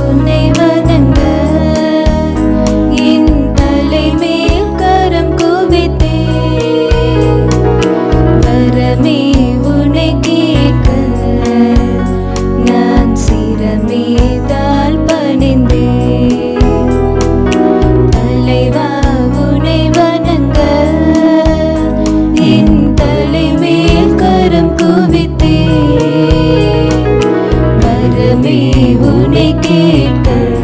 உன்னை வணங்க என் தலைமேல் கரம் குவித்தேன் வரமே உன்னை கேட்க நான் சிரமேதால் பணிந்தேன் தலைவா உன்னை வணங்க என் தலைமேல் கரம் குவித்தேன் வரமே உன்னை கேட்க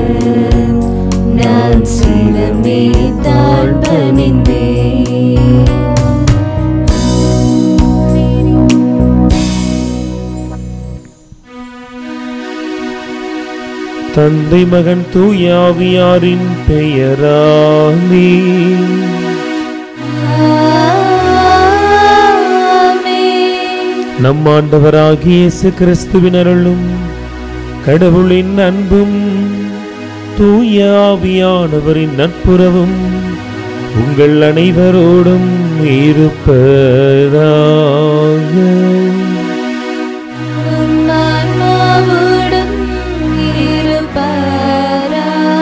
நான் சிரமேதால் பணிந்தேன் தந்தை மகன் தூயாவியாரின் பெயராலே ஆமென். நம் ஆண்டவராகிய இயேசு கிறிஸ்துவின் அருளும் கடவுளின் அன்பும் தூய ஆவியானவரின் நட்புறவும் உங்கள் அனைவரோடும் இருப்பதாக உம் ஆன்மாவோடும் இருப்பாராக.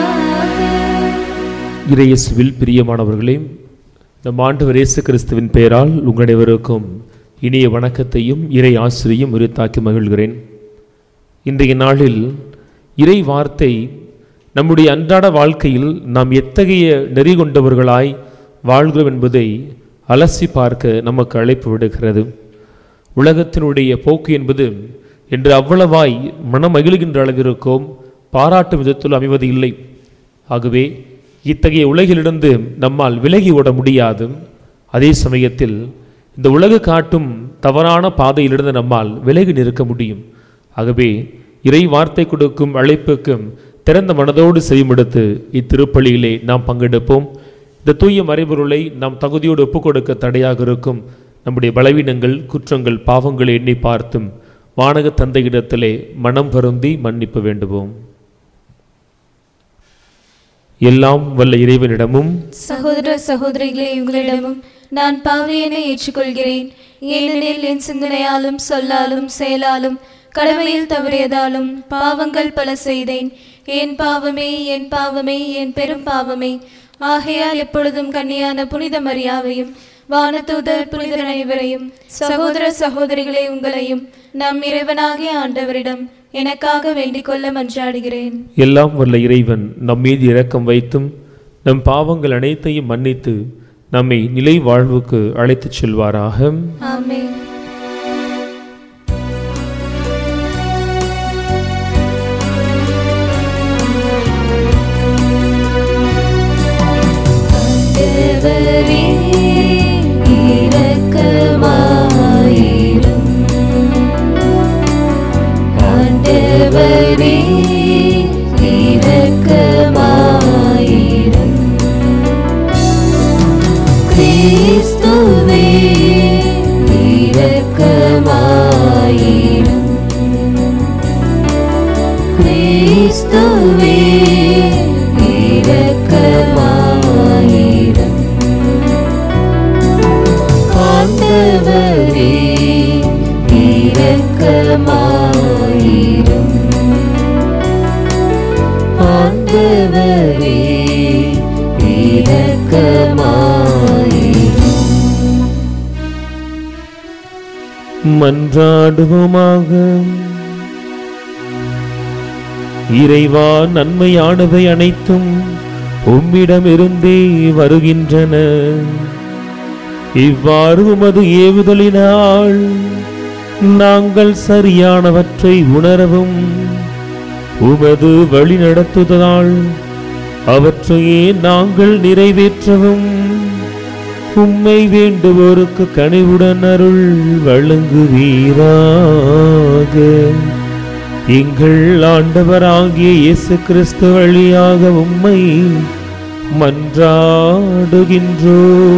இறையேசுவில் பிரியமானவர்களே நம் ஆண்டவர் இயேசு கிறிஸ்துவின் பெயரால் உங்கள் அனைவருக்கும் இனிய வணக்கத்தையும் இறை ஆசிரியும் உரித்தாக்கி மகிழ்கிறேன் இன்றைய நாளில் இறை வார்த்தை நம்முடைய அன்றாட வாழ்க்கையில் நாம் எத்தகைய நெறி கொண்டவர்களாய் வாழ்கிறோம் என்பதை அலசி பார்க்க நமக்கு அழைப்பு விடுகிறது உலகத்தினுடைய போக்கு என்பது என்று அவ்வளவாய் மனம் மகிழ்கின்ற அளவிற்கும் பாராட்டும் விதத்தில் அமைவது இல்லை ஆகவே இத்தகைய உலகிலிருந்து நம்மால் விலகி ஓட முடியாது அதே சமயத்தில் இந்த உலகு காட்டும் தவறான பாதையிலிருந்து நம்மால் விலகி நிற்க முடியும் ஆகவே இறை வார்த்தை கொடுக்கும் அழைப்புக்கும் திறந்த மனதோடு செய்யுமெடுத்து இத்திருப்பலியிலே நாம் பங்கெடுப்போம் இந்த தூய மறைபொருளை நாம் தகுதியோடு ஒப்புக் கொடுக்க தடையாக இருக்கும் நம்முடைய பலவீனங்கள் குற்றங்கள் பாவங்களை எண்ணி பார்த்தும் வானக தந்தையிடத்திலே மனம் வருந்தி மன்னிப்பு வேண்டுவோம் எல்லாம் வல்ல இறைவனிடமும் சகோதர சகோதரிகளே உங்களிடமும் நான் பாவியனை ஏற்றுக்கொள்கிறேன் ஏனெனில் என் சிந்தனையாலும் சொல்லாலும் செயலாலும் கடமையில் தவறியதாலும் பாவங்கள் பல செய்தேன் என் பாவமே என் பாவமே என் பெரும் பாவமே ஆகையால் எப்பொழுதும் கன்னியான புனித மரியாவையும் வானதூதர் புனிதர் அனைவரையும் சகோதர சகோதரிகளே உங்களையும் நம் இறைவனாகிய ஆண்டவரிடம் எனக்காக வேண்டிக் கொள்ள மன்றாடுகிறேன் எல்லாம் வல்ல இறைவன் நம் மீது இரக்கம் வைத்தும் நம் பாவங்கள் அனைத்தையும் மன்னித்து நம்மை நிலை வாழ்வுக்கு அழைத்துச் செல்வாராக ஆமென் ஆண்டவரே இரக்கமாயிரும் ஆண்டவரே இரக்கமாயிரும் கிறிஸ்துவே இரக்கமாயிரும் கிறிஸ்துவே இரக்கமாயிரும் ஆண்டவரே இரக்கமாயிரும் ஆண்டவரே இரக்கமாயிரும் மன்றாடுவோமாக இறைவா நன்மையானவை அனைத்தும் உம்மிடமிருந்தே வருகின்றன இவ்வாறு உமது ஏவுதலினால் நாங்கள் சரியானவற்றை உணரவும் உமது வழி நடத்துதலால் அவற்றையே நாங்கள் நிறைவேற்றவும் உம்மை வேண்டுவோருக்கு கனிவுடன் அருள் வழங்குவீராக எங்கள் ஆண்டவராகிய இயேசு கிறிஸ்து வழியாக உம்மை மன்றாடுகின்றோ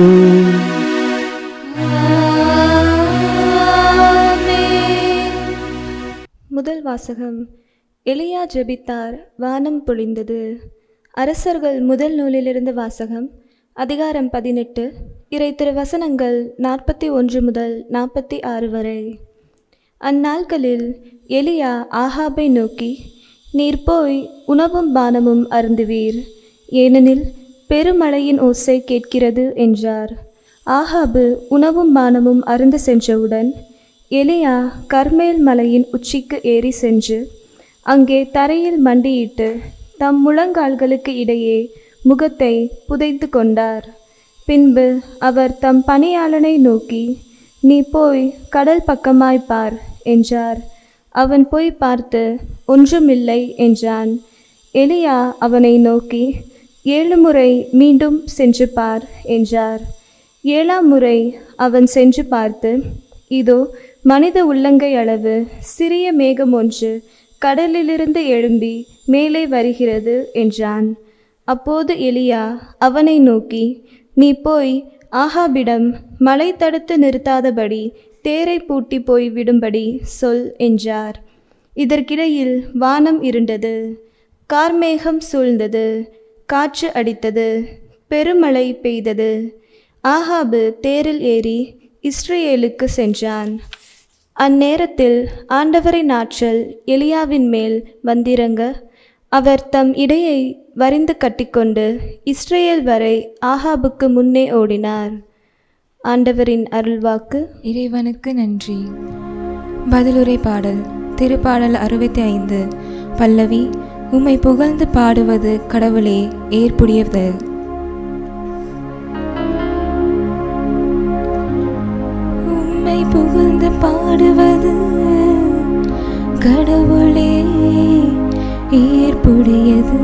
முதல் வாசகம் எலியா ஜெபித்தார் வானம் பொழிந்தது அரசர்கள் முதல் நூலிலிருந்து வாசகம் அதிகாரம் பதினெட்டு இறை திருவசனங்கள் நாற்பத்தி ஒன்று முதல் நாற்பத்தி ஆறு வரை அந்நாட்களில் எலியா ஆகாபை நோக்கி நீர் போய் உணவும் பானமும் அருந்துவீர் ஏனெனில் பெருமழையின் ஓசை கேட்கிறது என்றார் ஆகாபு உணவும் பானமும் அருந்த சென்றவுடன் எலியா கர்மேல் மலையின் உச்சிக்கு ஏறி சென்று அங்கே தரையில் மண்டியிட்டு தம் முழங்கால்களுக்கு இடையே முகத்தை புதைத்து கொண்டார் பின்பு அவர் தம் பணியாளனை நோக்கி நீ போய் கடல் பக்கமாய் பார் என்றார் அவன் போய் பார்த்து ஒன்றுமில்லை என்றான் எலியா அவனை நோக்கி ஏழு முறை மீண்டும் சென்று பார் என்றார் ஏழாம் முறை அவன் சென்று பார்த்து இதோ மனித உள்ளங்கை அளவு சிறிய மேகம் ஒன்று கடலிலிருந்து எழும்பி மேலே வருகிறது என்றான் அப்போது எலியா அவனை நோக்கி நீ போய் ஆகாபிடம் மலை தடுத்து நிறுத்தாதபடி தேரை பூட்டி போய் விடும்படி சொல் என்றார் இதற்கிடையில் வானம் இருண்டது கார்மேகம் சூழ்ந்தது காற்று அடித்தது பெருமழை பெய்தது ஆகாபு தேரில் ஏறி இஸ்ரேலுக்கு சென்றான் அந்நேரத்தில் ஆண்டவரின் ஆற்றல் எலியாவின் மேல் வந்திறங்க அவர் தம் இடையை வரிந்து கட்டிக்கொண்டு இஸ்ரேல் வரை ஆகாபுக்கு முன்னே ஓடினார் ஆண்டவரின் அருள்வாக்கு இறைவனுக்கு நன்றி பதிலுரை பாடல் திருப்பாடல் அறுபத்தி ஐந்து பல்லவி உம்மை புகழ்ந்து பாடுவது கடவுளே ஏற்புடையது உம்மை புகழ்ந்து பாடுவது கடவுளே ஏற்புடையது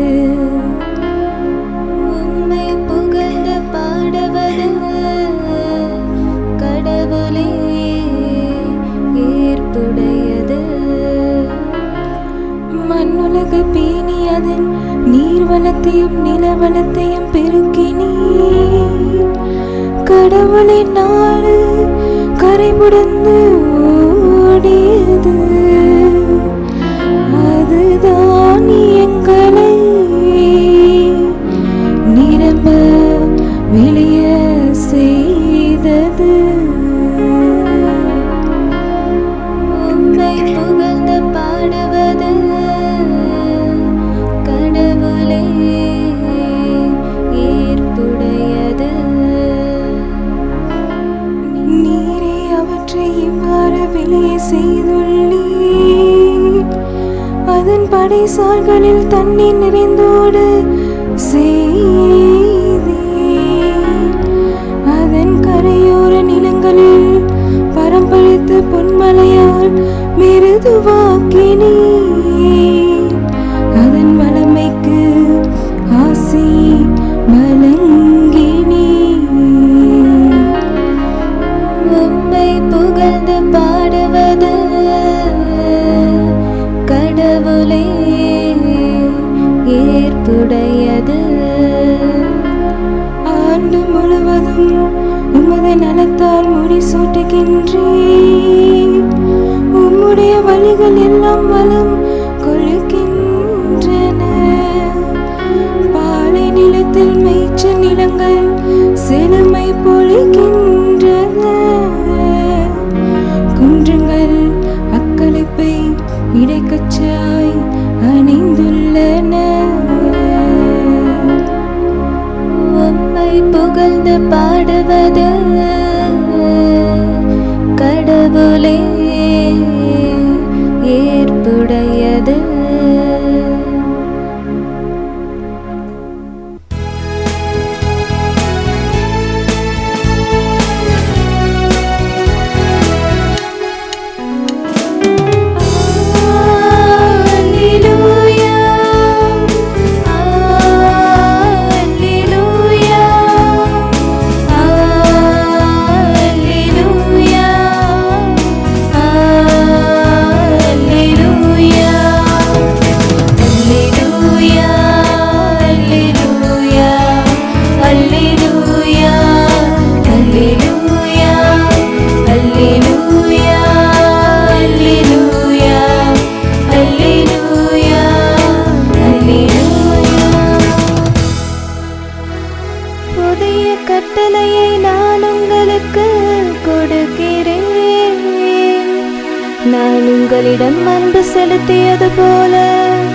உம்மை புகழ்ந்து பாடுவது கடவுளே ஏற்புடையது மண்ணுலக பேணி அதன் நீர்வளத்தையும் நிலவளத்தையும் பெருக்கினீ கடவுளின் நாடு கரைபுடந்து ஓடியது அதுதான் எங்களை நிரம்ப வெளிய செய்தது உம்மை புகழ்ந்து பாடுவது கடவுளே ஏற்புடையது நீரே அவற்றை இவ்வாறு வெளியே செய்துள்ளீர் அதன் படைசால்களில் தண்ணீர் நிறைந்தோடு செய்தீர் அதன் கரையோர நிலங்களில் பரம்பளித்து பொன்மலையால் மிருதுவாக்கினீர் அதன் வளமைக்கு ஆசி வழங்கினீர் உம்மை புகழ்ந்து பாடுவது கடவுளே ஏற்புடையது ஆண்டு முழுவதும் உமது நலத்தால் முடிசூட்டுகின்றேன் உம்முடைய வழிகள் எல்லாம் வளம் கொழுக்கின்றன பாலை நிலத்தில் மேய்ச்சல் நிலங்கள் செழுமை பொழிக்கின்றன குன்றங்கள் அக்களிப்பை இடைக்கச்சாய் அணிந்துள்ளன உம்மை புகழ்ந்து பாடுவது கடவுளே ஏற்புடையது Alleluia Alleluia Alleluia Alleluia Alleluia Alleluia Alleluia Alleluia Alleluia Alleluia Alleluia Alleluia புதிய கட்டளையை நான் உங்களுக்கு கொடுக்கிறேன் நான் உங்களிடம் அன்பு செலுத்தியது போல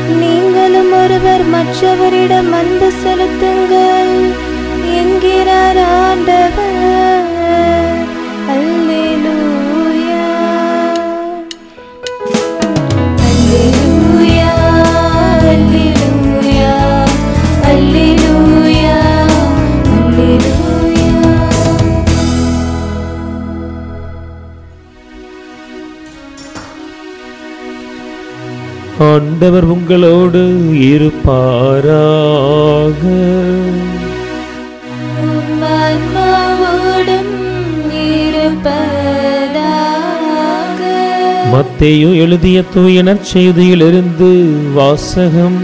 நீங்களும் ஒருவர் மற்றவரிடம் அன்பு செலுத்துங்கள் என்கிறார் ஆண்டவர் அல்லேலூயா அல்லேலூயா அல்லேலூயா அல்லேலூயா அல்லேலூயா ஆண்டவர் உங்களோடு இருப்பாராக உம் ஆன்மாவோடும் இருப்பதாக மத்தேயு எழுதிய தூய நற்செய்தியிலிருந்து வாசகம்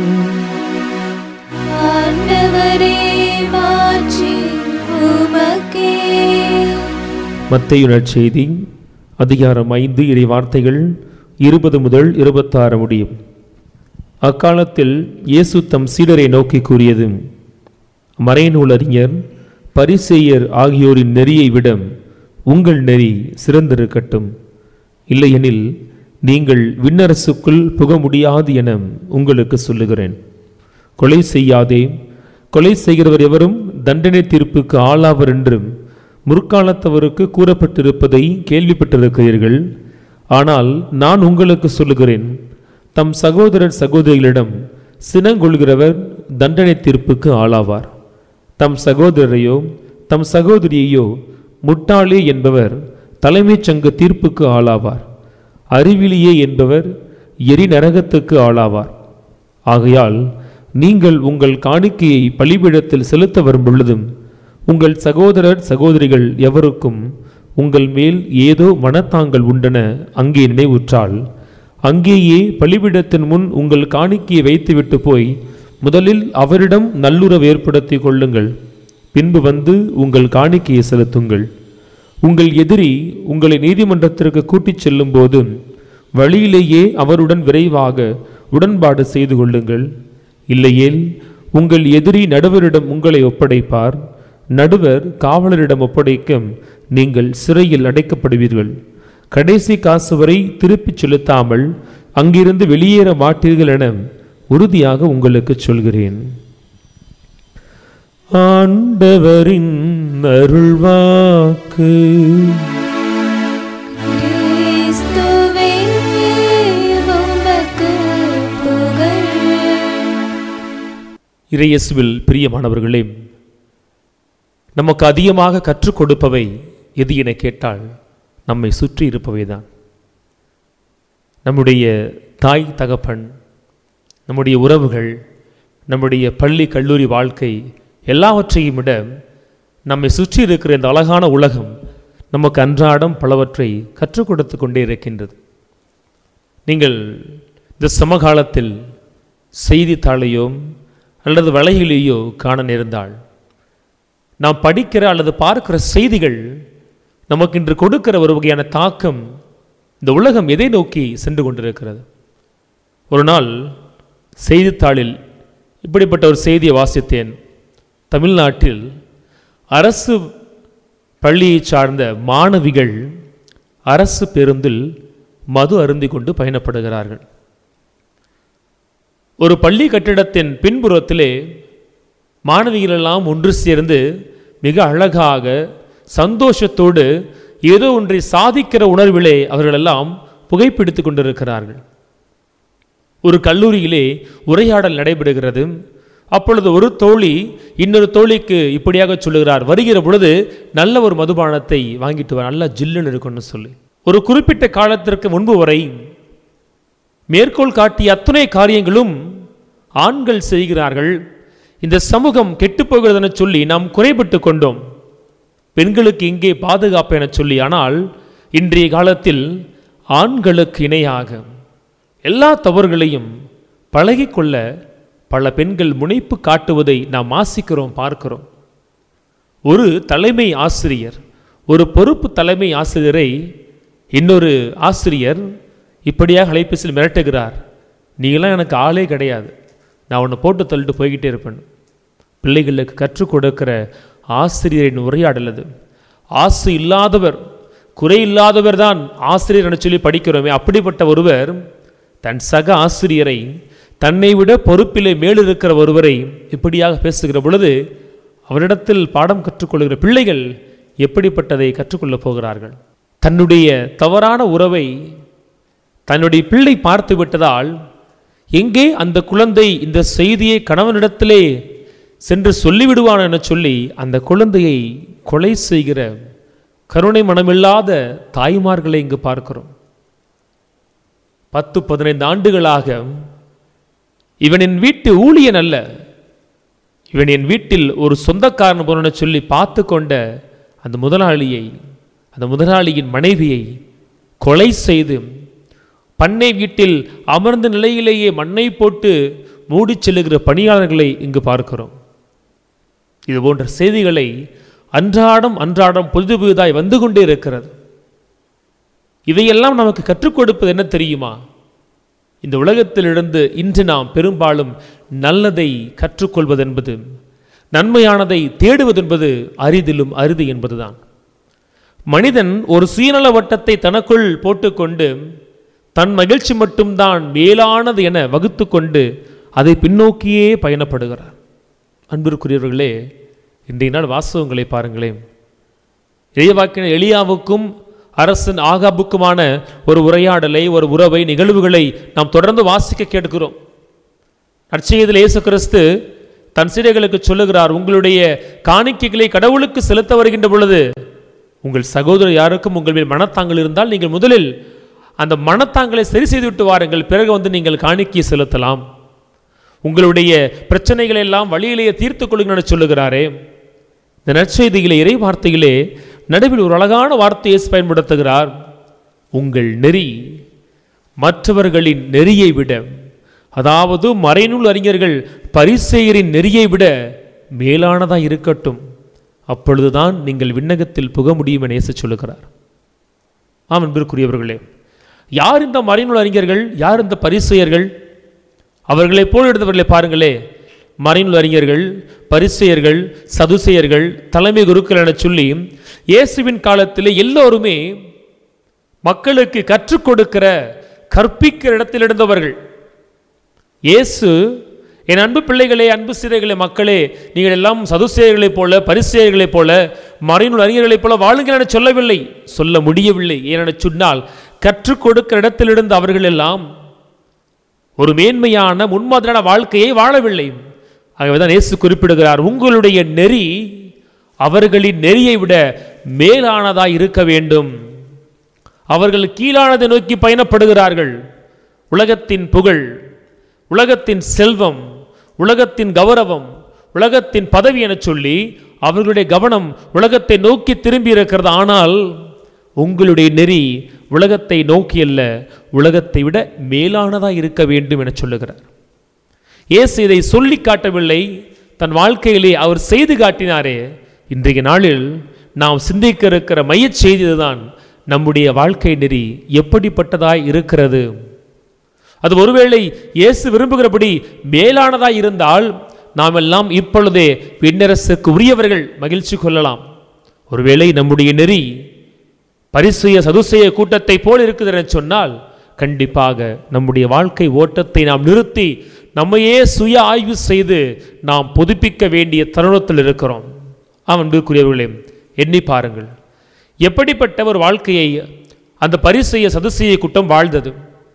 ஆண்டவரே மாற்றி உமக்கே மத்தேயு நற்செய்தி அதிகாரம் ஐந்து இறை வார்த்தைகள் இருபது முதல் இருபத்தாறு முடியும் அக்காலத்தில் இயேசு தம் சீடரை நோக்கி கூறியது மறைநூல் அறிஞர் பரிசேயர் ஆகியோரின் நெறியை விட உங்கள் நெறி சிறந்திருக்கட்டும் இல்லையெனில் நீங்கள் விண்ணரசுக்குள் புக முடியாது என உங்களுக்கு சொல்லுகிறேன் கொலை செய்யாதே கொலை செய்கிறவர் எவரும் தண்டனை தீர்ப்புக்கு ஆளாவர் என்றும் முற்காலத்தவருக்கு கூறப்பட்டிருப்பதை கேள்விப்பட்டிருக்கிறீர்கள் ஆனால் நான் உங்களுக்கு சொல்லுகிறேன் தம் சகோதரர் சகோதரிகளிடம் சினங்கொள்கிறவர் தண்டனை தீர்ப்புக்கு ஆளாவார் தம் சகோதரரையோ தம் சகோதரியையோ முட்டாளே என்பவர் தலைமைச் சங்க தீர்ப்புக்கு ஆளாவார் அறிவிலியே என்பவர் எரி நரகத்துக்கு ஆளாவார் ஆகையால் நீங்கள் உங்கள் காணிக்கையை பலிபீடத்தில் செலுத்த வரும் பொழுதும் உங்கள் சகோதரர் சகோதரிகள் எவருக்கும் உங்கள் மேல் ஏதோ மனத்தாங்கள் உண்டன அங்கே நினைவுற்றால் அங்கேயே பலிபீடத்தின் முன் உங்கள் காணிக்கையை வைத்துவிட்டு போய் முதலில் அவரிடம் நல்லுறவு ஏற்படுத்தி கொள்ளுங்கள் பின்பு வந்து உங்கள் காணிக்கையை செலுத்துங்கள் உங்கள் எதிரி உங்களை நீதிமன்றத்திற்கு கூட்டிச் செல்லும்போது வழியிலேயே அவருடன் விரைவாக உடன்பாடு செய்து கொள்ளுங்கள் இல்லையேல் உங்கள் எதிரி நடுவரிடம் உங்களை ஒப்படைப்பார் நடுவர் காவலரிடம் ஒப்படைக்கும் நீங்கள் சிறையில் அடைக்கப்படுவீர்கள் கடைசி காசு வரை திருப்பிச் செலுத்தாமல் அங்கிருந்து வெளியேற மாட்டீர்கள் என உறுதியாக உங்களுக்கு சொல்கிறேன் ஆண்டவரின் அருள்வாக்கு கிறிஸ்துவே உமக்கு புகழ் இறையேசுவில் பிரியமானவர்களே நமக்கு அதிகமாக கற்றுக் கொடுப்பவை எது என கேட்டால் நம்மை சுற்றி இருப்பவைதான் நம்முடைய தாய் தகப்பன் நம்முடைய உறவுகள் நம்முடைய பள்ளி கல்லூரி வாழ்க்கை எல்லாவற்றையும் விட நம்மை சுற்றி இருக்கிற இந்த அழகான உலகம் நமக்கு அன்றாடம் பலவற்றை கற்றுக் கொடுத்து கொண்டே இருக்கின்றது நீங்கள் இந்த சமகாலத்தில் செய்தித்தாளையோ அல்லது வலையிலேயோ காண நேர்ந்தால் நாம் படிக்கிற அல்லது பார்க்கிற செய்திகள் நமக்கு இன்று கொடுக்கிற ஒரு வகையான தாக்கம் இந்த உலகம் எதை நோக்கி சென்று கொண்டிருக்கிறது ஒரு நாள் செய்தித்தாளில் இப்படிப்பட்ட ஒரு செய்தியை வாசித்தேன் தமிழ்நாட்டில் அரசு பள்ளியை சார்ந்த மாணவிகள் அரசு பேருந்தில் மது அருந்திக் கொண்டு பயணப்படுகிறார்கள் ஒரு பள்ளி கட்டிடத்தின் பின்புறத்திலே மாணவிகள் எல்லாம் ஒன்று சேர்ந்து மிக அழகாக சந்தோஷத்தோடு ஏதோ ஒன்றை சாதிக்கிற உணர்விலே அவர்களெல்லாம் புகைப்பிடித்துக் கொண்டிருக்கிறார்கள் ஒரு கல்லூரியிலே உரையாடல் நடைபெறுகிறது அப்பொழுது ஒரு தோழி இன்னொரு தோழிக்கு இப்படியாக சொல்லுகிறார் வருகிற பொழுது நல்ல ஒரு மதுபானத்தை வாங்கிட்டு வர நல்லா ஜில்லுன்னு இருக்கும்னு சொல்லி ஒரு குறிப்பிட்ட காலத்திற்கு முன்பு வரை மேற்கோள் காட்டிய அத்தனை காரியங்களும் ஆண்கள் செய்கிறார்கள் இந்த சமூகம் கெட்டுப்போகிறது என சொல்லி நாம் குறைபட்டு கொண்டோம் பெண்களுக்கு இங்கே பாதுகாப்பு என சொல்லி ஆனால் இன்றைய காலத்தில் ஆண்களுக்கு இணையாக எல்லா தவறுகளையும் பழகிக்கொள்ள பல பெண்கள் முனைப்பு காட்டுவதை நாம் ஆசிக்கிறோம் பார்க்கிறோம் ஒரு தலைமை ஆசிரியர் ஒரு பொறுப்பு தலைமை ஆசிரியரை இன்னொரு ஆசிரியர் இப்படியாக அலைபேசியில் மிரட்டுகிறார் நீங்களாம் எனக்கு ஆளே கிடையாது நான் உன்னை போட்டு தள்ளிட்டு போய்கிட்டே இருப்பேன் பிள்ளைகளுக்கு கற்றுக் கொடுக்கிற ஆசிரியரின் உரையாடல் அது ஆசை இல்லாதவர் குறை இல்லாதவர் தான் ஆசிரியர் என சொல்லி படிக்கிறோமே அப்படிப்பட்ட ஒருவர் தன் சக ஆசிரியரை தன்னை விட பொறுப்பிலே மேலிருக்கிற ஒருவரை இப்படியாக பேசுகிற பொழுது அவரிடத்தில் பாடம் கற்றுக்கொள்கிற பிள்ளைகள் எப்படிப்பட்டதை கற்றுக்கொள்ளப் போகிறார்கள் தன்னுடைய தவறான உறவை தன்னுடைய பிள்ளை பார்த்து விட்டதால் எங்கே அந்த குழந்தை இந்த செய்தியை கணவனிடத்திலே சென்று சொல்லிவிடுவான் என சொல்லி அந்த குழந்தையை கொலை செய்கிற கருணை மனமில்லாத தாய்மார்களை இங்கு பார்க்கிறோம் பத்து பதினைந்து ஆண்டுகளாக இவன் என் வீட்டு ஊழியன் அல்ல இவன் என் வீட்டில் ஒரு சொந்தக்காரன் போன சொல்லி பார்த்து கொண்ட அந்த முதலாளியை அந்த முதலாளியின் மனைவியை கொலை செய்து பண்ணை வீட்டில் அமர்ந்த நிலையிலேயே மண்ணை போட்டு மூடிச் செல்லுகிற பணியாளர்களை இங்கு பார்க்கிறோம் இது போன்ற செய்திகளை அன்றாடம் அன்றாடம் புதிது புதிதாய் வந்து கொண்டே இருக்கிறது இதையெல்லாம் நமக்கு கற்றுக் கொடுப்பது என்ன தெரியுமா இந்த உலகத்திலிருந்து இன்று நாம் பெரும்பாலும் நல்லதை கற்றுக்கொள்வது என்பது நன்மையானதை தேடுவது என்பது அரிதிலும் அரிது என்பதுதான் மனிதன் ஒரு சுயநல வட்டத்தை தனக்குள் போட்டுக்கொண்டு தன் மகிழ்ச்சி மட்டும்தான் மேலானது என வகுத்து கொண்டு அதை பின்னோக்கியே பயணப்படுகிறார் அன்பிற்குரியவர்களே இன்றைய நாள் வாசகங்களை பாருங்களேன் இறைவாக்கின எளியாவுக்கும் அரசன் ஆகாபுக்குமான ஒரு உரையாடலை ஒரு உறவை நிகழ்வுகளை நாம் தொடர்ந்து வாசிக்க கேட்கிறோம் நற்செய்தியில் இயேசு கிறிஸ்து தன் சீடர்களுக்கு சொல்லுகிறார் உங்களுடைய காணிக்கைகளை கடவுளுக்கு செலுத்த வருகின்ற பொழுது உங்கள் சகோதரர் யாருக்கும் உங்கள் மேல் மனத்தாங்கல் இருந்தால் நீங்கள் முதலில் அந்த மனத்தாங்களை சரி செய்துவிட்டு வாருங்கள் பிறகு வந்து நீங்கள் காணிக்கையை செலுத்தலாம் உங்களுடைய பிரச்சனைகளை எல்லாம் வழியிலேயே தீர்த்து கொள்ளுங்கள் என சொல்லுகிறாரே இந்த நற்செய்தியிலே இறை வார்த்தையிலே நடுவில் ஒரு அழகான வார்த்தையை பயன்படுத்துகிறார் உங்கள் நெறி மற்றவர்களின் நெறியை விட அதாவது மறைநூல் அறிஞர்கள் பரிசெயரின் நெறியை விட மேலானதாக இருக்கட்டும் அப்பொழுதுதான் நீங்கள் விண்ணகத்தில் புக முடியும் என இயேசு சொல்லுகிறார் ஆம் அன்பிற்குரியவர்களே யார் இந்த மறைநூல் அறிஞர்கள் யார் இந்த பரிசெயர்கள் அவர்களை போல் எடுத்தவர்களை பாருங்களே மறைநூல் அறிஞர்கள் பரிசெயர்கள் சதுசெயர்கள் தலைமை குருக்கள் என சொல்லி இயேசுவின் காலத்தில் எல்லோருமே மக்களுக்கு கற்றுக் கொடுக்கிற கற்பிக்கிற இடத்தில் இருந்தவர்கள் இயேசு என் அன்பு பிள்ளைகளே அன்பு சிறைகளே மக்களே நீங்கள் எல்லாம் சதுசேயர்களைப் போல பரிசேயர்களைப் போல மறைநூல் அறிஞர்களைப் போல வாழுங்கள் என சொல்லவில்லை சொல்ல முடியவில்லை ஏனென சொன்னால் கற்றுக் கொடுக்கிற இடத்திலிருந்து அவர்கள் எல்லாம் ஒரு மேன்மையான முன்மாதிரியான வாழ்க்கையை வாழவில்லை ஆகவேதான் இயேசு குறிப்பிடுகிறார் உங்களுடைய நெறி அவர்களின் நெறியை விட மேலானதாய் இருக்க வேண்டும் அவர்கள் கீழானதை நோக்கி பயணப்படுகிறார்கள் உலகத்தின் புகழ் உலகத்தின் செல்வம் உலகத்தின் கௌரவம் உலகத்தின் பதவி என சொல்லி அவர்களுடைய கவனம் உலகத்தை நோக்கி திரும்பி இருக்கிறது ஆனால் உங்களுடைய நெறி உலகத்தை நோக்கி அல்ல உலகத்தை விட மேலானதாக இருக்க வேண்டும் என சொல்லுகிறார் இயேசு இதை சொல்லி காட்டவில்லை தன் வாழ்க்கையிலே அவர் செய்து காட்டினாரே இன்றைய நாளில் நாம் சிந்திக்க இருக்கிற மையச் செய்தி இதுதான் நம்முடைய வாழ்க்கை நெறி எப்படிப்பட்டதாய் இருக்கிறது அது ஒருவேளை இயேசு விரும்புகிறபடி மேலானதாய் இருந்தால் நாம் எல்லாம் இப்பொழுதே விண்ணரசுக்கு உரியவர்கள் மகிழ்ச்சி கொள்ளலாம் ஒருவேளை நம்முடைய நெறி பரிசுய சதுசெய கூட்டத்தை போல் இருக்குது என சொன்னால் கண்டிப்பாக நம்முடைய வாழ்க்கை ஓட்டத்தை நாம் நிறுத்தி நம்மையே சுய ஆய்வு செய்து நாம் புதுப்பிக்க வேண்டிய தருணத்தில் இருக்கிறோம் ஆம் அன்புக்குரியவர்களே எண்ணி பாருங்கள் எப்படிப்பட்ட ஒரு வாழ்க்கையை அந்த பரிசெய்ய சதுசெய்ய கூட்டம் வாழ்ந்தது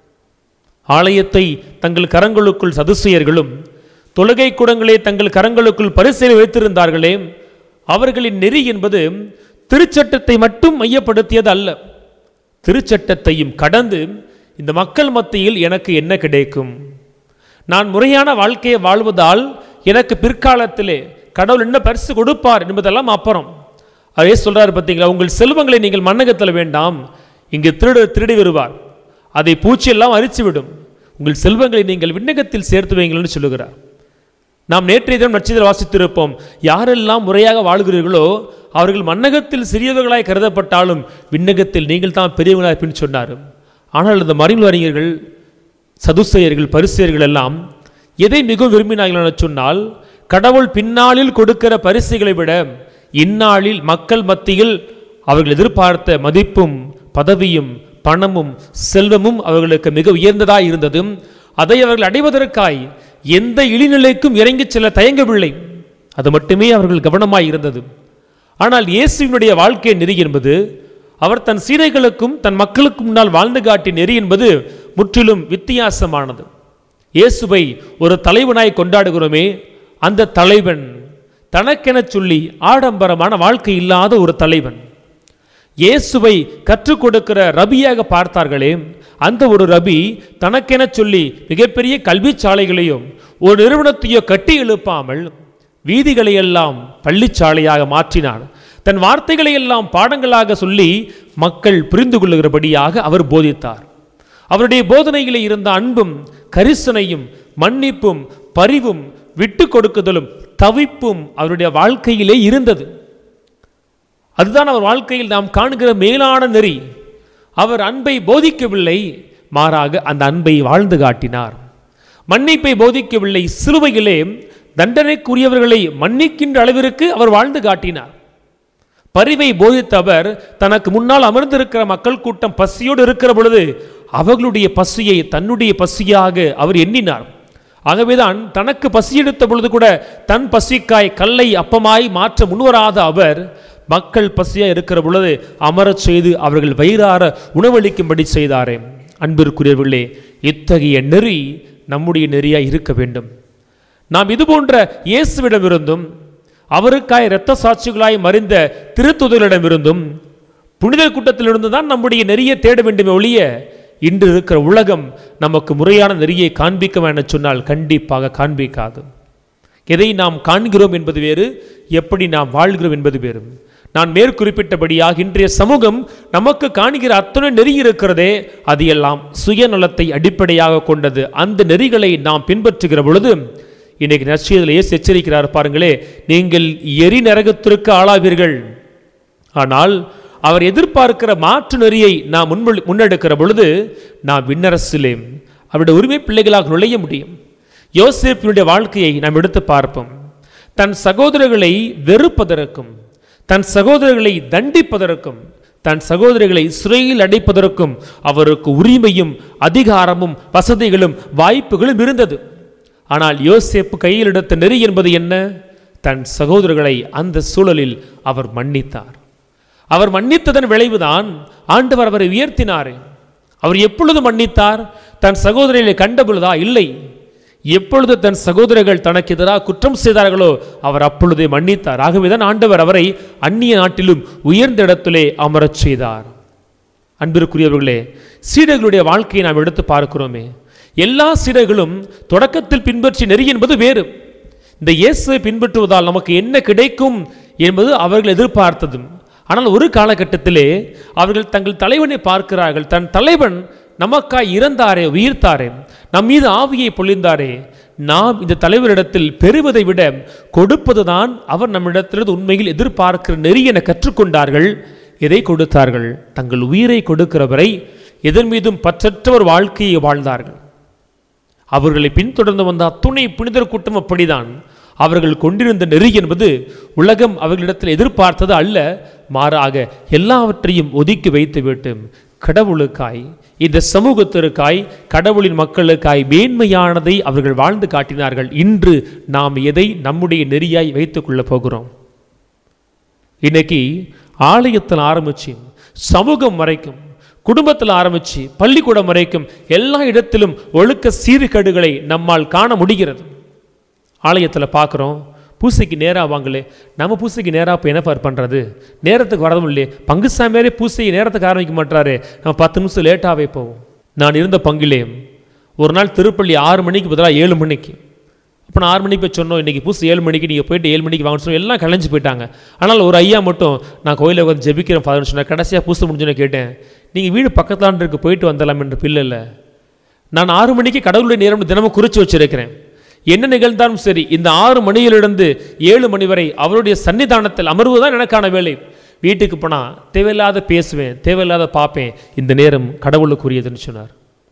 ஆலயத்தை தங்கள் கரங்களுக்குள் சதுசெயர்களும் தொழுகை கூடங்களை தங்கள் கரங்களுக்குள் பரிசையில் வைத்திருந்தார்களே அவர்களின் நெறி என்பது திருச்சட்டத்தை மட்டும் மையப்படுத்தியது அல்ல திருச்சட்டத்தையும் கடந்து இந்த மக்கள் மத்தியில் எனக்கு என்ன கிடைக்கும் நான் முறையான வாழ்க்கையை வாழ்வதால் எனக்கு பிற்காலத்திலே கடவுள் என்ன பரிசு கொடுப்பார் என்பதெல்லாம் அப்புறம் அதே சொல்றாரு பார்த்தீங்களா உங்கள் செல்வங்களை நீங்கள் மண்ணகத்தில் வேண்டாம் இங்கு திருடு திருடி வருவார் அதை பூச்சியெல்லாம் அரித்துவிடும் உங்கள் செல்வங்களை நீங்கள் விண்ணகத்தில் சேர்த்து வைங்கள்னு சொல்லுகிறார் நாம் நேற்றைய தினம் நட்சத்திரம் வாசித்திருப்போம் யாரெல்லாம் முறையாக வாழ்கிறீர்களோ அவர்கள் மன்னகத்தில் சிறியவர்களாய் கருதப்பட்டாலும் விண்ணகத்தில் நீங்கள் தான் பெரியவர்களாய் இருப்பீன்னு சொன்னார் ஆனால் இந்த மறைநூல் அறிஞர்கள் சதுசெயர்கள் பரிசெயர்கள் எல்லாம் எதை மிகவும் விரும்பினார்கள் என சொன்னால் கடவுள் பின்னாளில் கொடுக்கிற பரிசுகளை விட இந்நாளில் மக்கள் மத்தியில் அவர்கள் எதிர்பார்த்த மதிப்பும் பதவியும் பணமும் செல்வமும் அவர்களுக்கு மிக உயர்ந்ததாய் இருந்ததும் அதை அவர்கள் அடைவதற்காய் எந்த இழிநிலைக்கும் இறங்கிச் செல்ல தயங்கவில்லை அது மட்டுமே அவர்கள் கவனமாய் இருந்தது ஆனால் இயேசுவினுடைய வாழ்க்கை நெறி என்பது அவர் தன் சீரைகளுக்கும் தன் மக்களுக்கும் முன்னால் வாழ்ந்து காட்டிய நெறி என்பது முற்றிலும் வித்தியாசமானது இயேசுவை ஒரு தலைவனாய் கொண்டாடுகிறோமே அந்த தலைவன் தனக்கெனச் சொல்லி ஆடம்பரமான வாழ்க்கை இல்லாத ஒரு தலைவன் இயேசுவை கற்றுக் கொடுக்கிற ரபியாக பார்த்தார்களே அந்த ஒரு ரபி தனக்கென சொல்லி மிகப்பெரிய கல்வி சாலைகளையும் ஒரு நிறுவனத்தையோ கட்டி எழுப்பாமல் வீதிகளை எல்லாம் பள்ளிச்சாலையாக மாற்றினார் தன் வார்த்தைகளை எல்லாம் பாடங்களாக சொல்லி மக்கள் புரிந்து கொள்ளுகிறபடியாக அவர் போதித்தார் அவருடைய போதனையிலே இருந்த அன்பும் கரிசனையும் மன்னிப்பும் பரிவும் விட்டு கொடுக்குதலும் தவிப்பும் அவருடைய வாழ்க்கையிலே இருந்தது அதுதான் அவர் வாழ்க்கையில் நாம் காணுகிற மேலான நெறி அவர் அன்பை போதிக்கவில்லை மாறாக அந்த அன்பை வாழ்ந்து காட்டினார் மன்னிப்பை போதிக்கவில்லை சிலுவையிலே தண்டனைக்குரியவர்களை மன்னிக்கின்ற அளவிற்கு அவர் வாழ்ந்து காட்டினார் பரிவை போதித்த அவர் தனக்கு முன்னால் அமர்ந்திருக்கிற மக்கள் கூட்டம் பசியோடு இருக்கிற பொழுது அவர்களுடைய பசியை தன்னுடைய பசியாக அவர் எண்ணினார் ஆகவேதான் தனக்கு பசி எடுத்த பொழுது கூட தன் பசிக்காய் கல்லை அப்பமாய் மாற்ற முன்வராத அவர் மக்கள் பசியாக இருக்கிற பொழுது அமரச் செய்து அவர்கள் வயிறார உணவளிக்கும்படி செய்தாரே அன்பிற்குரியவர்களே இத்தகைய நெறி நம்முடைய நெறியாய் இருக்க வேண்டும் நாம் இது போன்ற இயேசுவிடமிருந்தும் அவருக்காய் இரத்த சாட்சிகளாய் மறிந்த திருத்துதலிடமிருந்தும் புனிதர் கூட்டத்திலிருந்து தான் நம்முடைய நெறியை தேட வேண்டுமே ஒழிய இன்று இருக்கிற உலகம் நமக்கு முறையான நெறியை காண்பிக்கும் என சொன்னால் கண்டிப்பாக காண்பிக்காது எதை நாம் காண்கிறோம் என்பது வேறு எப்படி நாம் வாழ்கிறோம் என்பது வேறு நான் மேற்குறிப்பிட்டபடியாக இன்றைய சமூகம் நமக்கு காண்கிற அத்தனை நெறி இருக்கிறதே அது எல்லாம் சுயநலத்தை அடிப்படையாக கொண்டது அந்த நெறிகளை நாம் பின்பற்றுகிற பொழுது இன்னைக்கு நற்செய்தியில் இயேசு எச்சரிக்கிறார் பாருங்களே நீங்கள் எரி நரகத்திற்கு ஆளாவீர்கள் ஆனால் அவர் எதிர்பார்க்கிற மாற்று நெறியை நாம் முன்மொழி முன்னெடுக்கிற பொழுது நாம் விண்ணரசிலே அவருடைய உரிமை பிள்ளைகளாக நுழைய முடியும் யோசேப்பினுடைய வாழ்க்கையை நாம் எடுத்து பார்ப்போம் தன் சகோதரர்களை வெறுப்பதற்கும் தன் சகோதரர்களை தண்டிப்பதற்கும் தன் சகோதரிகளை சிறையில் அடைப்பதற்கும் அவருக்கு உரிமையும் அதிகாரமும் வசதிகளும் வாய்ப்புகளும் இருந்தது ஆனால் யோசேப்பு கையில் எடுத்த நெறி என்பது என்ன தன் சகோதரர்களை அந்த சூழலில் அவர் மன்னித்தார் அவர் மன்னித்ததன் விளைவுதான் ஆண்டவர் அவரை உயர்த்தினார் அவர் எப்பொழுது மன்னித்தார் தன் சகோதரிகளை கண்டபொழுதா இல்லை எப்பொழுது தன் சகோதரர்கள் தனக்கு எதிராக குற்றம் செய்தார்களோ அவர் அப்பொழுதே மன்னித்தார் ஆகவேதான் ஆண்டவர் அவரை அந்நிய நாட்டிலும் உயர்ந்த இடத்திலே அமரச் செய்தார் அன்பிற்குரியவர்களே சீடர்களுடைய வாழ்க்கையை நாம் எடுத்து பார்க்கிறோமே எல்லா சீடர்களும் தொடக்கத்தில் பின்பற்றிய நெறி என்பது வேறு இந்த இயேசுவை பின்பற்றுவதால் நமக்கு என்ன கிடைக்கும் என்பது அவர்கள் எதிர்பார்த்ததும் ஆனால் ஒரு காலகட்டத்திலே அவர்கள் தங்கள் தலைவனை பார்க்கிறார்கள் தன் தலைவன் நமக்காய் இறந்தாரே உயிர்த்தாரே நம் மீது ஆவியை பொழிந்தாரே நாம் இந்த தலைவரிடத்தில் பெறுவதை விட கொடுப்பதுதான் அவர் நம்மிடத்திலிருந்து உண்மையில் எதிர்பார்க்கிற நெறி என கற்றுக்கொண்டார்கள் எதை கொடுத்தார்கள் தங்கள் உயிரை கொடுக்கிறவரை எதன் மீதும் பற்றற்ற ஒரு வாழ்க்கையை வாழ்ந்தார்கள் அவர்களை பின்தொடர்ந்து வந்த அத்துணை புனிதர் கூட்டம் அப்படிதான் அவர்கள் கொண்டிருந்த நெறி என்பது உலகம் அவர்களிடத்தில் எதிர்பார்த்தது அல்ல மாறாக எல்லாவற்றையும் ஒதுக்கி வைத்துவிட்டு கடவுளுக்காய் இந்த சமூகத்திற்காய் கடவுளின் மக்களுக்காய் மேன்மையானதை அவர்கள் வாழ்ந்து காட்டினார்கள் இன்று நாம் எதை நம்முடைய நெறியாய் வைத்துக் கொள்ளப் போகிறோம் இன்னைக்கு ஆலயத்தில் ஆரம்பிச்சு சமூகம் வரைக்கும் குடும்பத்தில் ஆரம்பிச்சு பள்ளிக்கூடம் வரைக்கும் எல்லா இடத்திலும் ஒழுக்க சீர்கேடுகளை நம்மால் காண முடிகிறது ஆலயத்தில் பார்க்குறோம் பூசைக்கு நேராக வாங்களே நம்ம பூசைக்கு நேராக இப்போ என்ன பார் பண்ணுறது நேரத்துக்கு வரதும் இல்லையே பங்கு சாமியாரே பூசையை நேரத்துக்கு ஆரம்பிக்க மாட்டாரு நம்ம பத்து நிமிஷம் லேட்டாகவே போவோம் நான் இருந்த பங்கிலே ஒரு நாள் திருப்பள்ளி ஆறு மணிக்கு பதிலாக ஏழு மணிக்கு அப்போ நான் ஆறு மணிக்கு போய் சொன்னோம் இன்றைக்கி பூசை ஏழு மணிக்கு நீங்கள் போயிட்டு ஏழு மணிக்கு வாங்க சொன்னோம் எல்லாம் கலைஞ்சு போயிட்டாங்க ஆனால் ஒரு ஐயா மட்டும் நான் கோயிலில் வந்து ஜெபிக்கிறேன் ஃபாதர்னு சொன்னேன் கடைசியாக பூசை முடிஞ்சோன்னு கேட்டேன் நீங்கள் வீடு பக்கத்தாண்டு இருக்கு போயிட்டு வந்துடலாம் என்ற பிள்ளை இல்லை நான் ஆறு மணிக்கு கடவுளுடைய நேரம் தினமும் குறித்து வச்சிருக்கிறேன் என்ன நிகழ்ந்தாலும் சரி இந்த ஆறு மணியிலிருந்து ஏழு மணி வரை அவருடைய சன்னிதானத்தில் அமர்வுதான் எனக்கான வேலை வீட்டுக்கு போனால் தேவையில்லாத பேசுவேன் தேவையில்லாத பார்ப்பேன் இந்த நேரம் கடவுளுக்குரியதுன்னு சொன்னார்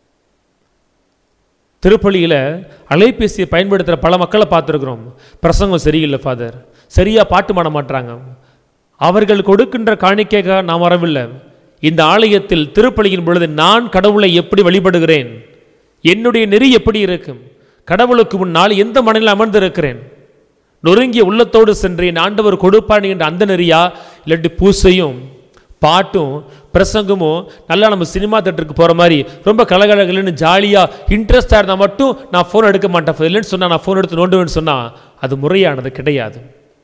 திருப்பள்ளியில் அலைபேசியை பயன்படுத்துகிற பல மக்களை பார்த்துருக்குறோம் பிரசங்கம் சரியில்லை ஃபாதர் சரியாக பாட்டு பாட மாட்டாங்க அவர்கள் கொடுக்கின்ற காணிக்கைக்காக நான் வரவில்லை இந்த ஆலயத்தில் திருப்பலியின் பொழுது நான் கடவுளை எப்படி வழிபடுகிறேன் என்னுடைய நெறி எப்படி இருக்கும் கடவுளுக்கு முன்னால் எந்த மனநிலை அமர்ந்திருக்கிறேன் நொறுங்கிய உள்ளத்தோடு சென்று என் ஆண்டவர் கொடுப்பான் என்ற அந்த நெறியா இல்லாட்டி பூசையும் பாட்டும் பிரசங்கமும் நல்லா நம்ம சினிமா தேட்டருக்கு போகிற மாதிரி ரொம்ப கலகலகலன்னு ஜாலியாக இன்ட்ரெஸ்டாக இருந்தால் மட்டும் நான் ஃபோன் எடுக்க மாட்டேன் இல்லைன்னு சொன்னால் நான் ஃபோன் எடுத்து நோண்டுவேன்னு சொன்னால் அது முறையானது கிடையாது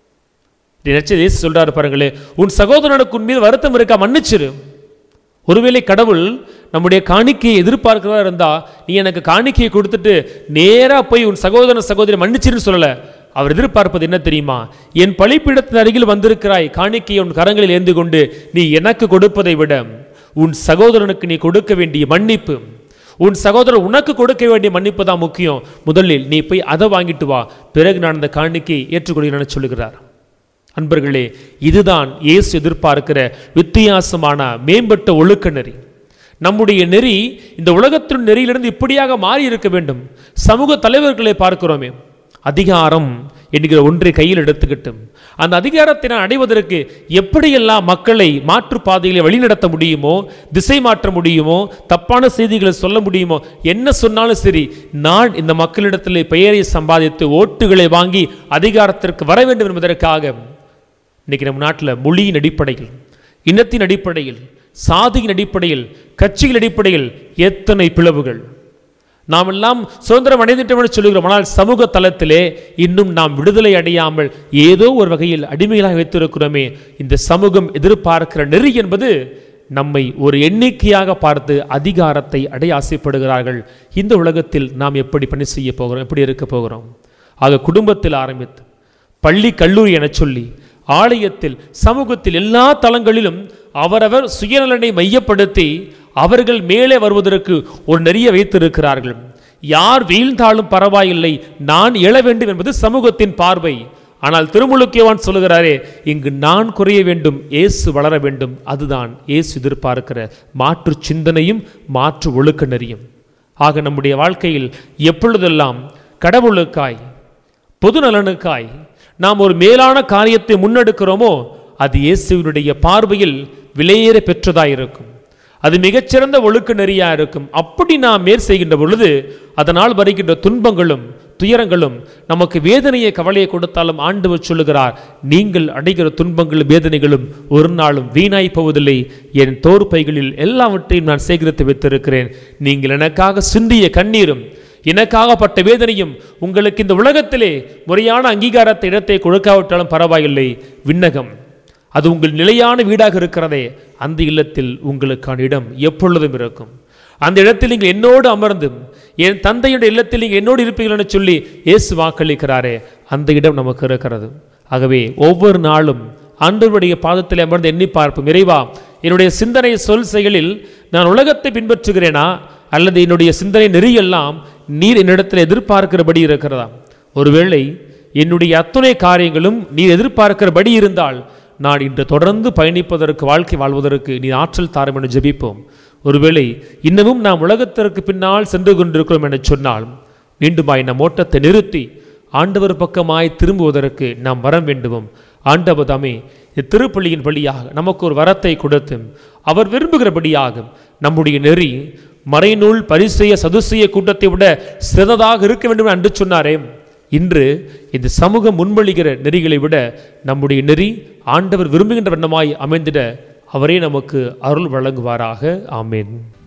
நினைச்ச இயேசு சொல்றாரு பாருங்களே உன் சகோதரனுக்கு உன் மீது வருத்தம் இருக்கா மன்னிச்சிரு ஒருவேளை கடவுள் நம்முடைய காணிக்கையை எதிர்பார்க்கிறதா இருந்தா நீ எனக்கு காணிக்கையை கொடுத்துட்டு நேரா போய் உன் சகோதரன் சகோதரி மன்னிச்சிருன்னு சொல்லல அவர் எதிர்பார்ப்பது என்ன தெரியுமா என் பழிப்பிடத்தின் அருகில் வந்திருக்கிறாய் காணிக்கையை உன் கரங்களில் ஏந்து கொண்டு நீ எனக்கு கொடுப்பதை விட உன் சகோதரனுக்கு நீ கொடுக்க வேண்டிய மன்னிப்பு உன் சகோதரர் உனக்கு கொடுக்க வேண்டிய மன்னிப்பு தான் முக்கியம் முதலில் நீ போய் அதை வாங்கிட்டு வா பிறகு நான் அந்த காணிக்கையை ஏற்றுக்கொள்கிறேன்னு சொல்லுகிறார் அன்பர்களே இதுதான் இயேசு எதிர்பார்க்கிற வித்தியாசமான மேம்பட்ட ஒழுக்க நெறி நம்முடைய நெறி இந்த உலகத்தின் நெறியிலிருந்து இப்படியாக மாறி இருக்க வேண்டும் சமூக தலைவர்களை பார்க்கிறோமே அதிகாரம் என்கிற ஒன்றை கையில் எடுத்துக்கிட்டும் அந்த அதிகாரத்தை நான் அடைவதற்கு எப்படியெல்லாம் மக்களை மாற்றுப்பாதைகளை வழிநடத்த முடியுமோ திசை மாற்ற முடியுமோ தப்பான செய்திகளை சொல்ல முடியுமோ என்ன சொன்னாலும் சரி நான் இந்த மக்களிடத்தில் பெயரை சம்பாதித்து ஓட்டுகளை வாங்கி அதிகாரத்திற்கு வர வேண்டும் என்பதற்காக இன்னைக்கு நம்ம நாட்டில் மொழியின் அடிப்படையில் இனத்தின் அடிப்படையில் சாதியின் அடிப்படையில் கட்சியின் அடிப்படையில் எத்தனை பிளவுகள் நாம் எல்லாம் சுதந்திரம் அடைந்துட்டோம் என்று சொல்லுகிறோம் ஆனால் சமூக தளத்திலே இன்னும் நாம் விடுதலை அடையாமல் ஏதோ ஒரு வகையில் அடிமைகளாக வைத்திருக்கிறோமே இந்த சமூகம் எதிர்பார்க்கிற நெறி என்பது நம்மை ஒரு எண்ணிக்கையாக பார்த்து அதிகாரத்தை அடைய ஆசைப்படுகிறார்கள் இந்த உலகத்தில் நாம் எப்படி பணி செய்ய போகிறோம் எப்படி இருக்க போகிறோம் ஆக குடும்பத்தில் ஆரம்பித்து பள்ளி கல்லூரி என சொல்லி ஆலயத்தில் சமூகத்தில் எல்லா தளங்களிலும் அவரவர் சுயநலனை மையப்படுத்தி அவர்கள் மேலே வருவதற்கு ஒரு நெறிய வைத்திருக்கிறார்கள் யார் வீழ்ந்தாலும் பரவாயில்லை நான் எழ வேண்டும் என்பது சமூகத்தின் பார்வை ஆனால் திருமுழுக்கியவான் சொல்லுகிறாரே இங்கு நான் குறைய வேண்டும் இயேசு வளர வேண்டும் அதுதான் இயேசு எதிர்பார்க்கிற மாற்று சிந்தனையும் மாற்று ஒழுக்க நெறியும் ஆக நம்முடைய வாழ்க்கையில் எப்பொழுதெல்லாம் கடவுளுக்காய் பொது நலனுக்காய் நாம் ஒரு மேலான காரியத்தை முன்னெடுக்கிறோமோ அது இயேசுவினுடைய பார்வையில் விலையேற பெற்றதாயிருக்கும் அது மிகச்சிறந்த ஒழுக்க நெறியா இருக்கும் அப்படி நாம் மேற் செய்கின்ற பொழுது அதனால் வருகின்ற துன்பங்களும் துயரங்களும் நமக்கு வேதனையை கவலையை கொடுத்தாலும் ஆண்டவர் சொல்லுகிறார் நீங்கள் அடைகிற துன்பங்களும் வேதனைகளும் ஒரு நாளும் வீணாய் போவதில்லை என் தோறு பைகளில் எல்லாவற்றையும் நான் சேகரித்து வைத்திருக்கிறேன் நீங்கள் எனக்காக சிந்திய கண்ணீரும் எனக்காகப்பட்ட வேதனையும் உங்களுக்கு இந்த உலகத்திலே முறையான அங்கீகாரத்தை இடத்தை கொடுக்காவிட்டாலும் பரவாயில்லை விண்ணகம் அது உங்கள் நிலையான வீடாக இருக்கிறதே அந்த இல்லத்தில் உங்களுக்கான இடம் எப்பொழுதும் இருக்கும் அந்த இடத்தில் நீங்கள் என்னோடு அமர்ந்து என் தந்தையுடைய இல்லத்தில் நீங்கள் என்னோடு இருப்பீர்கள் என்று சொல்லி இயேசு வாக்களிக்கிறாரே அந்த இடம் நமக்கு இருக்கிறது ஆகவே ஒவ்வொரு நாளும் ஆண்டவருடைய பாதத்தில் அமர்ந்து எண்ணி பார்ப்போம் இறைவா என்னுடைய சிந்தனை சொல் செயலில் நான் உலகத்தை பின்பற்றுகிறேனா அல்லது என்னுடைய சிந்தனை நெறியெல்லாம் நீர் என்னிடத்தில் எதிர்பார்க்கிறபடி இருக்கிறதா ஒருவேளை என்னுடைய அத்துணை காரியங்களும் நீர் எதிர்பார்க்கிறபடி இருந்தால் நான் இன்று தொடர்ந்து பயணிப்பதற்கு வாழ்க்கை வாழ்வதற்கு நீ ஆற்றல் தாரும் என ஜெபிப்போம் ஒருவேளை இன்னமும் நாம் உலகத்திற்கு பின்னால் சென்று கொண்டிருக்கிறோம் என சொன்னால் மீண்டுமாய் நம் ஓட்டத்தை நிறுத்தி ஆண்டவர் பக்கமாய் திரும்புவதற்கு நாம் வர வேண்டுவோம் ஆண்டவர் தாமே திருப்பள்ளியின் வழியாக நமக்கு ஒரு வரத்தை கொடுத்து அவர் விரும்புகிறபடியாக நம்முடைய நெறி மறைநூல் பரிசெய்ய சதுசெய்ய கூட்டத்தை விட சிறந்ததாக இருக்க வேண்டும் என்று அன்று சொன்னாரே இன்று இந்த சமூகம் முன்மொழிகிற நெறிகளை விட நம்முடைய நெறி ஆண்டவர் விரும்புகின்ற வண்ணமாய் அமைந்திட அவரே நமக்கு அருள் வழங்குவாராக ஆமேன்